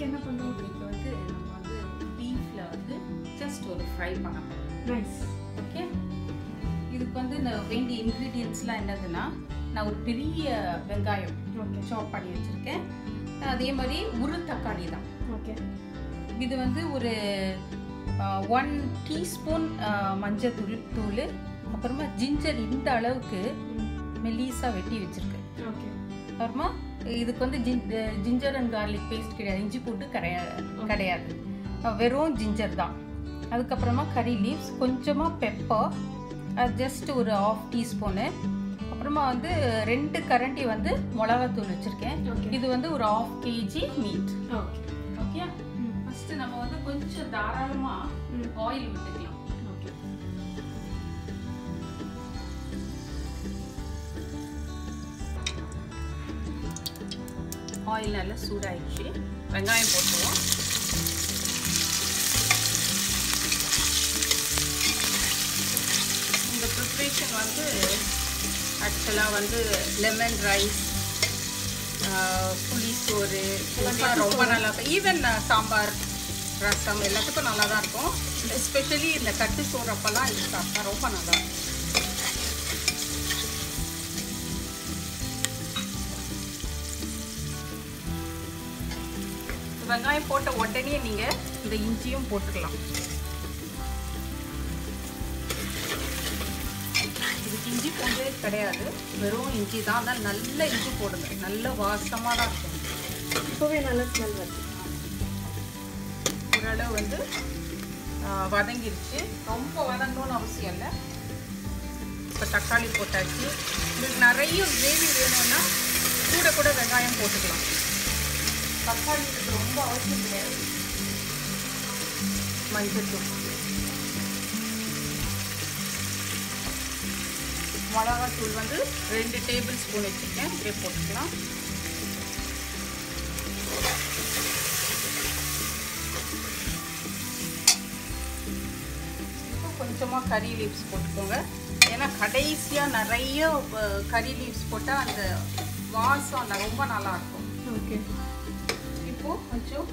இன்னைக்கு என்ன பண்ணுவோம் இன்னைக்கு வந்து நம்ம வந்து பீஃப்ல வந்து ஜஸ்ட் ஒரு ஃப்ரை பண்ண போறோம் நைஸ் ஓகே இதுக்கு வந்து இந்த வேண்டிய இன்க்ரீடியன்ஸ்லாம் என்னதுன்னா நான் ஒரு பெரிய வெங்காயம் ஓகே சாப் பண்ணி வச்சுருக்கேன் அதே மாதிரி உரு தக்காளி தான் ஓகே இது வந்து ஒரு ஒன் டீஸ்பூன் மஞ்சள் தூள் தூள் அப்புறமா ஜிஞ்சர் இந்த அளவுக்கு மெல்லீஸாக வெட்டி வச்சுருக்கேன் ஓகே அப்புறமா இதுக்கு வந்து gin ginger and garlic paste கிடையாது இஞ்சி போட்டு கிடையாது கிடையாது அஹ் வெறும் ஜிஞ்சர் தான் அதுக்கப்புறமா கறி லீவ்ஸ் கொஞ்சமாக பெப்பர் ஜஸ்ட் ஒரு ஆஃப் டீஸ்பூனு அப்புறமா வந்து ரெண்டு கரண்டி வந்து மிளகாத்தூள் வச்சுருக்கேன் ஓகே இது வந்து ஒரு half KG meat okay okay first நம்ம வந்து கொஞ்சம் தாராளமாக ம் ஆயில் விட்டுக்கலாம் ஓகே ஆயில் நல்லா சூடாயிடுச்சு வெங்காயம் போட்டுருவோம் இந்த ப்ரிப்ரேஷன் வந்து ஆக்சுவலாக வந்து லெமன் ரைஸ் புளி சோறு இதெல்லாம் ரொம்ப நல்லா இருக்கும் ஈவன் சாம்பார் ரசம் எல்லாத்துக்கும் நல்லா தான் இருக்கும் எஸ்பெஷலி இந்த கட்டு சோறு அப்பெல்லாம் இது சாப்பிட்டா ரொம்ப நல்லா இருக்கும் வெங்காயம் போட்ட உடனே நீங்கள் இந்த இஞ்சியும் போட்டுக்கலாம் இதுக்கு இஞ்சி பூண்டு கிடையாது வெறும் இஞ்சி தான் அதான் நல்ல இஞ்சி போடுங்க நல்ல வாசமாக தான் இருக்கும் இப்போவே நல்ல ஸ்மெல் வருது ஓரளவு வந்து ஆ, வதங்கிருச்சு ரொம்ப வதங்கணும்னு அவசியம் இல்லை இப்போ தக்காளி போட்டாச்சு உங்களுக்கு நிறைய கிரேவி வேணும்னா கூட கூட வெங்காயம் போட்டுக்கலாம் தக்காளி இதுக்கு ரொம்ப அவசியம் கிடையாது மஞ்சள் தூள் மிளகாத்தூள் வந்து ரெண்டு டேபிள் ஸ்பூன் வச்சுருக்கேன் இப்படியே போட்டுக்கலாம் இப்போ கொஞ்சமாக கறி லீவ்ஸ் போட்டுக்கோங்க ஏன்னா கடைசியாக நிறைய அஹ், கறி லீவ்ஸ் போட்டால் அந்த வாசம் ந- ரொம்ப நல்லா இருக்கும் ஓகே இப்போ கொஞ்சம்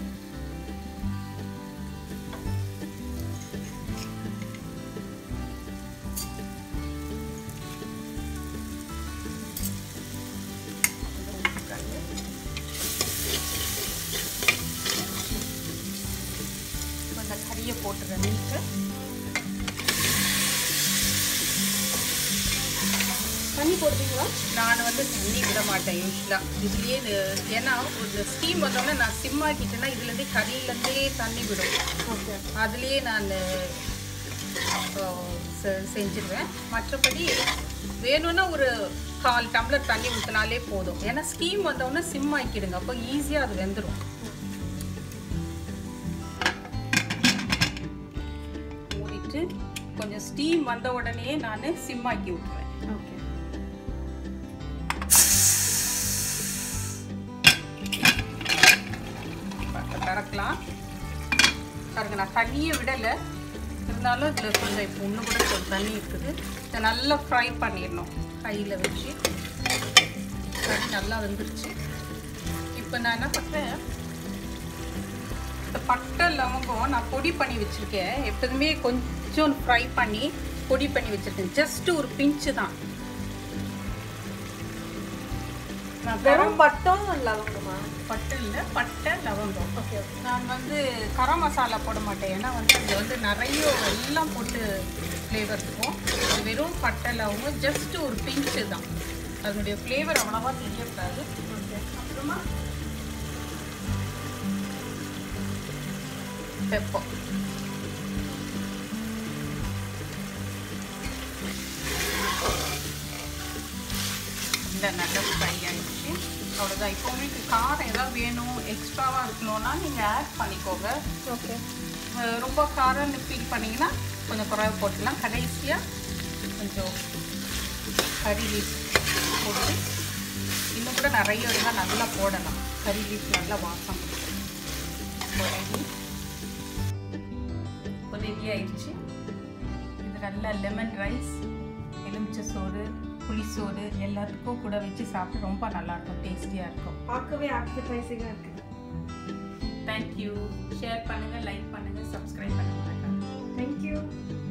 கொஞ்சம் உப்பு கலந்து. இப்போ இந்த கறியை போட்டுறேன் மீட்டு தண்ணி போடுறீங்களா நான் வந்து தண்ணி விட மாட்டேன் யூஸ்வலாக இதுலேயே இது ஏன்னா ஒரு ஸ்டீம் வந்தோடனே நான் சிம் ஆக்கிட்டேன்னா இதுலேருந்தே கறியிலேருந்தே தண்ணி விடும் ஓகே அதுலேயே நான் செ- செஞ்சிருவேன் மற்றபடி வேணும்னா ஒரு கால் டம்ளர் தண்ணி ஊற்றினாலே போதும் ஏன்னா ஸ்டீம் வந்தோடனே சிம் ஆக்கிடுங்க அப்போ ஈஸியாக அது வெந்துடும் மூடிட்டு கொஞ்சம் ஸ்டீம் வந்த உடனே நான் சிம் ஆக்கி விட்டுருவேன் ஓகே ப- திறக்கலாம் பாருங்க நான் தண்ணியே விடலை இருந்தாலும் இதில் கொஞ்சம் இப்போ இன்னும் கூட கொஞ்சம் தண்ணி இருக்குது இதை நல்லா ஃப்ரை பண்ணிடணும் கையில் வச்சு கறி நல்லா வெந்துருச்சு இப்போ நான் என்ன பண்ணுறேன் இந்த பட்டை லவங்கம் நான் பொடி பண்ணி வச்சுருக்கேன் எப்போதுமே கொஞ்சம் ஃப்ரை பண்ணி பொடி பண்ணி வச்சுருக்கேன் ஜஸ்ட் ஒரு பிஞ்சு தான் நான் கரம் வெறும் பட்டம் லவங்கமா பட்டை இல்லை பட்டை லவங்கம் ஓகே ஓகே நான் வந்து கரம் மசாலா போட மாட்டேன் ஏன்னா வந்து அதில் வந்து நிறைய எல்லாம் போட்டு ஃப்ளேவர் இருக்கும் இது வெறும் பட்டை லவங்கம் ஜஸ்ட் ஒரு பிஞ்சு தான் அதனுடைய ஃப்ளேவர் அவ்வளோவா தெரியக்கூடாது ஓகே அப்புறமா பெப்பர் இந்த நல்லா ஃப்ரை ஆயிடுச்சு அவ்வளோதான் இப்போ உங்களுக்கு காரம் ஏதாவது வேணும் எக்ஸ்ட்ராவாக இருக்கணும்னா நீங்கள் ஆட் பண்ணிக்கோங்க ஓகே அஹ் ரொம்ப காரம்னு ஃபீல் பண்ணிங்கன்னா கொஞ்சம் குறைவா போட்டுடலாம் கடைசியாக கொஞ்சம் கறி லீஃப் போட்டு இன்னும் கூட நிறைய இருந்தால் நல்லா போடலாம் கறி லீஃப் நல்லா வாசம் கொடுக்கும் இப்போ ரெடி ஆயிடுச்சு இது நல்லா லெமன் ரைஸ் எலுமிச்சை சோறு புளி சோறு எல்லாத்துக்கும் கூட வச்சு சாப்பிட்டு ரொம்ப நல்லாயிருக்கும் டேஸ்டியாக இருக்கும் பார்க்கவே ஆப்படைசிங்காக இருக்குது தேங்க்யூ ஷேர் பண்ணுங்கள் லைக் பண்ணுங்கள் சப்ஸ்கிரைப் பண்ணுங்கள் தேங்க்யூ